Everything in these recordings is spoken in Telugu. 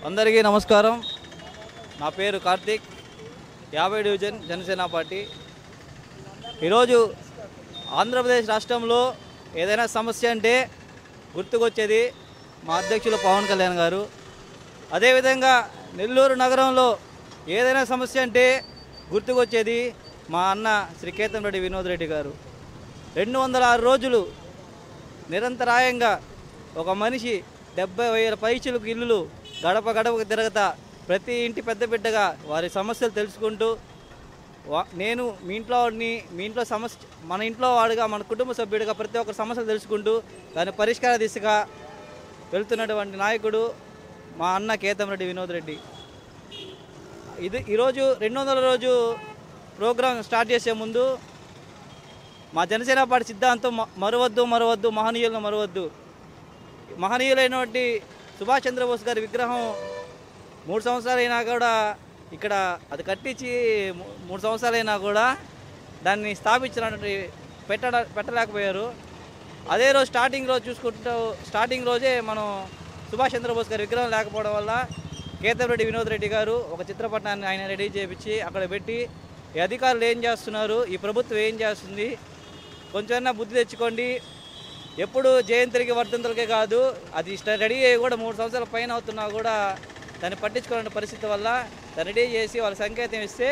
అందరికీ నమస్కారం నా పేరు కార్తీక్ యాభై డివిజన్ జనసేన పార్టీ ఈరోజు ఆంధ్రప్రదేశ్ రాష్ట్రంలో ఏదైనా సమస్య అంటే గుర్తుకొచ్చేది మా అధ్యక్షులు పవన్ కళ్యాణ్ గారు అదేవిధంగా నెల్లూరు నగరంలో ఏదైనా సమస్య అంటే గుర్తుకొచ్చేది మా అన్న శ్రీ కేతం రెడ్డి వినోద్ రెడ్డి గారు రెండు వందల ఆరు రోజులు నిరంతరాయంగా ఒక మనిషి డెబ్బై వేల పైచులకు ఇల్లులు గడప గడపకు తిరగతా ప్రతి ఇంటి పెద్ద బిడ్డగా వారి సమస్యలు తెలుసుకుంటూ వా- నేను మీ ఇంట్లో వాడిని మీ ఇంట్లో సమస్య మన ఇంట్లో వాడుగా మన కుటుంబ సభ్యుడిగా ప్రతి ఒక్కరి సమస్యలు తెలుసుకుంటూ దాని పరిష్కార దిశగా వెళ్తున్నటువంటి నాయకుడు మా అన్న కేతం రెడ్డి వినోద్ రెడ్డి ఇది ఈరోజు రెండు వందల రోజు ప్రోగ్రాం స్టార్ట్ చేసే ముందు మా జనసేన పార్టీ సిద్ధాంతం మ- మరవద్దు మరవద్దు మహనీయులను మరవద్దు మహనీయులైనటువంటి సుభాష్ చంద్రబోస్ గారి విగ్రహం మూడు సంవత్సరాలు అయినా కూడా ఇక్కడ అది కట్టించి మూ- మూడు సంవత్సరాలు అయినా కూడా దాన్ని స్థాపించినటువంటి పెట్టడ పెట్టలేకపోయారు అదే రోజు స్టార్టింగ్ రోజు చూసుకుంటూ స్టార్టింగ్ రోజే మనం సుభాష్ చంద్రబోస్ గారి విగ్రహం లేకపోవడం వల్ల కేతంరెడ్డి వినోద్ రెడ్డి గారు ఒక చిత్రపటాన్ని ఆయన రెడీ చేయించి అక్కడ పెట్టి ఈ అధికారులు ఏం చేస్తున్నారు ఈ ప్రభుత్వం ఏం చేస్తుంది కొంచెమైనా బుద్ధి తెచ్చుకోండి ఎప్పుడు జయంతికి వర్ధంతులకే కాదు అది స్ట- రెడీ అయ్యి కూడా మూడు సంవత్సరాల పైన అవుతున్నా కూడా దాన్ని పట్టించుకోవాలనే పరిస్థితి వల్ల దాన్ని రెడీ చేసి వాళ్ళ సంకేతం ఇస్తే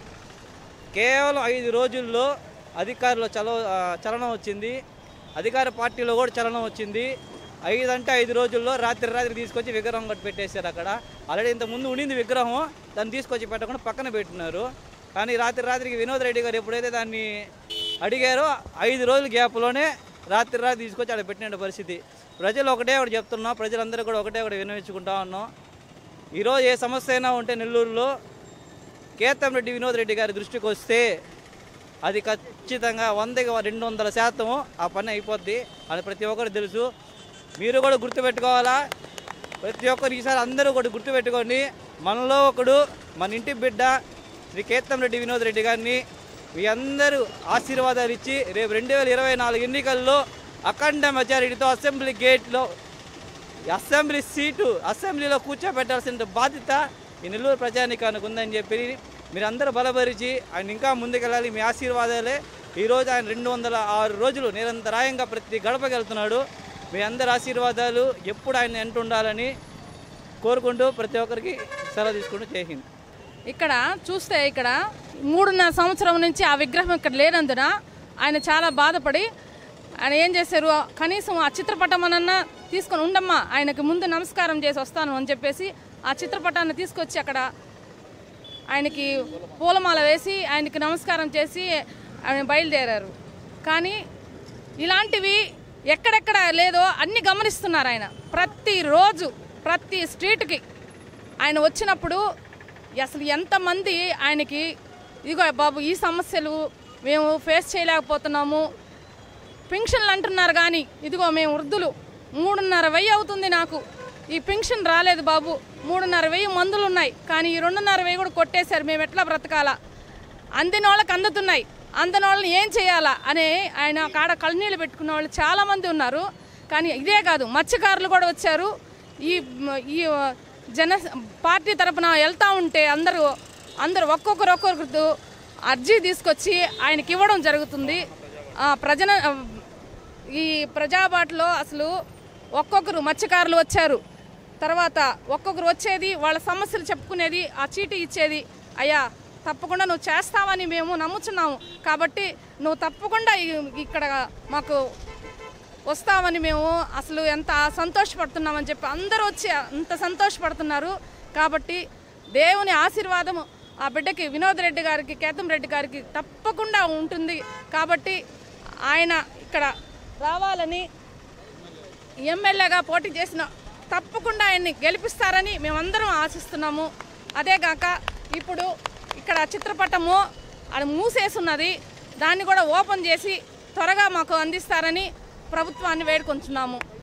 కేవలం ఐదు రోజుల్లో అధికారుల చల ఆ, చలనం వచ్చింది అధికార పార్టీలో కూడా చలనం వచ్చింది ఐదు అంటే ఐదు రోజుల్లో రాత్రి రాత్రి తీసుకొచ్చి విగ్రహం కట్టి పెట్టేశారు అక్కడ ఆల్రెడీ ఇంత ముందు ఉండింది విగ్రహం దాన్ని తీసుకొచ్చి పెట్టకుండా పక్కన పెట్టినారు కానీ రాత్రి రాత్రికి వినోద్ రెడ్డి గారు ఎప్పుడైతే దాన్ని అడిగారో ఐదు రోజుల గ్యాప్లోనే రాత్రి రాత్రి తీసుకొచ్చి అక్కడ పెట్టిన పరిస్థితి ప్రజలు ఒకటే ఒకటి చెప్తున్నాం ప్రజలందరూ కూడా ఒకటే ఒకటి వినవించుకుంటా ఉన్నాం ఈరోజు ఏ సమస్య అయినా ఉంటే నెల్లూరులో కేతం రెడ్డి వినోద్ రెడ్డి గారి దృష్టికి వస్తే అది ఖచ్చితంగా వందకి రెండు వందల శాతం ఆ పని అయిపోద్ది అది ప్రతి ఒక్కరికి తెలుసు మీరు కూడా గుర్తుపెట్టుకోవాలా ప్రతి ఒక్కరు ఈసారి అందరూ కూడా గుర్తుపెట్టుకోండి మనలో ఒకడు మన ఇంటి బిడ్డ శ్రీ కేతం రెడ్డి వినోద్ రెడ్డి గారిని మీ అందరూ ఆశీర్వాదాలు ఇచ్చి రేపు రెండు వేల ఇరవై నాలుగు ఎన్నికల్లో అఖండ మెజారిటీతో అసెంబ్లీ గేట్లో ఈ అసెంబ్లీ సీటు అసెంబ్లీలో కూర్చోబెట్టాల్సిన బాధ్యత ఈ నెల్లూరు ప్రజానికానికి ఉందని చెప్పి మీరందరూ బలపరిచి ఆయన ఇంకా ముందుకెళ్ళాలి మీ ఆశీర్వాదాలే ఈరోజు ఆయన రెండు వందల ఆరు రోజులు నిరంతరాయంగా ప్రతి గడపకి వెళ్తున్నాడు మీ అందరి ఆశీర్వాదాలు ఎప్పుడు ఆయన వెంట ఉండాలని కోరుకుంటూ ప్రతి ఒక్కరికి సెలవు తీసుకుంటూ చేసింది ఇక్కడ చూస్తే ఇక్కడ మూడున్నర సంవత్సరం నుంచి ఆ విగ్రహం ఇక్కడ లేనందున ఆయన చాలా బాధపడి ఆయన ఏం చేశారు కనీసం ఆ చిత్రపటం అనన్నా తీసుకొని ఉండమ్మా ఆయనకి ముందు నమస్కారం చేసి వస్తాను అని చెప్పేసి ఆ చిత్రపటాన్ని తీసుకొచ్చి అక్కడ ఆయనకి పూలమాల వేసి ఆయనకి నమస్కారం చేసి ఆయన బయలుదేరారు కానీ ఇలాంటివి ఎక్కడెక్కడ లేదో అన్ని గమనిస్తున్నారు ఆయన ప్రతిరోజు ప్రతి స్ట్రీట్కి ఆయన వచ్చినప్పుడు అసలు ఎంతమంది ఆయనకి ఇదిగో బాబు ఈ సమస్యలు మేము ఫేస్ చేయలేకపోతున్నాము పెన్షన్లు అంటున్నారు కానీ ఇదిగో మేము వృద్ధులు మూడున్నర వెయ్యి అవుతుంది నాకు ఈ పెన్షన్ రాలేదు బాబు మూడున్నర వెయ్యి మందులు ఉన్నాయి కానీ ఈ రెండున్నర వెయ్యి కూడా కొట్టేశారు మేము ఎట్లా బ్రతకాలా అందిన వాళ్ళకి అందుతున్నాయి అందని వాళ్ళని ఏం చేయాలా అని ఆయన కాడ కళ్ళనీళ్ళు పెట్టుకున్న వాళ్ళు చాలామంది ఉన్నారు కానీ ఇదే కాదు మత్స్యకారులు కూడా వచ్చారు ఈ ఈ జన పార్టీ తరపున వెళ్తా ఉంటే అందరూ అందరూ ఒక్కొక్కరు ఒక్కొక్కరు అర్జీ తీసుకొచ్చి ఆయనకి ఇవ్వడం జరుగుతుంది ఆ, ప్రజన ఈ ప్రజాబాట్లో అసలు ఒక్కొక్కరు మత్స్యకారులు వచ్చారు తర్వాత ఒక్కొక్కరు వచ్చేది వాళ్ళ సమస్యలు చెప్పుకునేది ఆ చీటీ ఇచ్చేది అయ్యా తప్పకుండా నువ్వు చేస్తావని మేము నమ్ముచున్నాము కాబట్టి నువ్వు తప్పకుండా ఈ- ఇక్కడ మాకు వస్తామని మేము అసలు ఎంత సంతోషపడుతున్నామని చెప్పి అందరూ వచ్చి అంత సంతోషపడుతున్నారు కాబట్టి దేవుని ఆశీర్వాదము ఆ బిడ్డకి వినోద్ రెడ్డి గారికి కేతం రెడ్డి గారికి తప్పకుండా ఉంటుంది కాబట్టి ఆయన ఇక్కడ రావాలని ఎమ్మెల్యేగా పోటీ చేసిన తప్పకుండా ఆయన్ని గెలిపిస్తారని మేమందరం ఆశిస్తున్నాము అదేగాక ఇప్పుడు ఇక్కడ చిత్రపటము అది మూసేసున్నది దాన్ని కూడా ఓపెన్ చేసి త్వరగా మాకు అందిస్తారని ప్రభుత్వాన్ని వేడుకొంచున్నాము